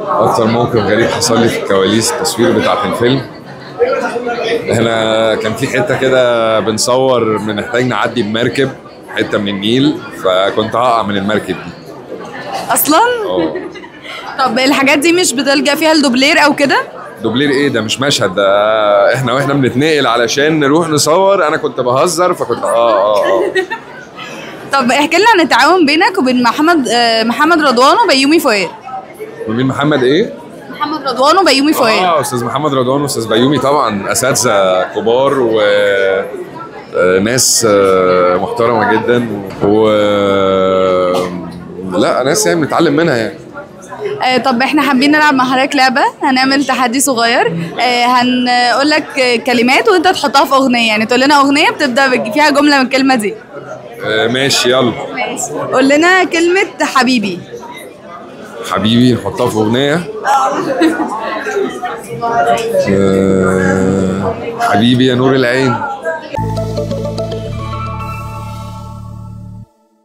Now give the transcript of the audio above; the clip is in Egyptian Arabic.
اكتر موقف غريب حصل لي في الكواليس التصوير بتاعت الفيلم احنا كان في حته كده بنصور بنحتاج نعدي بمركب حته من النيل فكنت هقع من المركب دي اصلا اه طب الحاجات دي مش بتلجأ فيها الدوبلير او كده دوبلير ايه ده مش مشهد ده احنا واحنا بنتنقل علشان نروح نصور انا كنت بهزر فكنت اه اه اه طب احكي لنا عن التعاون بينك وبين محمد آه، محمد رضوان وبيومي فؤاد ومين محمد ايه؟ محمد رضوان وبيومي فؤاد اه استاذ محمد رضوان واستاذ بيومي طبعا اساتذه كبار و آه، ناس آه، محترمه جدا و لا ناس يعني بنتعلم منها يعني آه، طب احنا حابين نلعب مع حضرتك لعبه هنعمل تحدي صغير آه، هنقول لك كلمات وانت تحطها في اغنيه يعني تقول لنا اغنيه بتبدا بج- فيها جمله من الكلمه دي آه، ماشي يلا قول لنا كلمه حبيبي حبيبي نحطها في اغنيه آه، حبيبي يا نور العين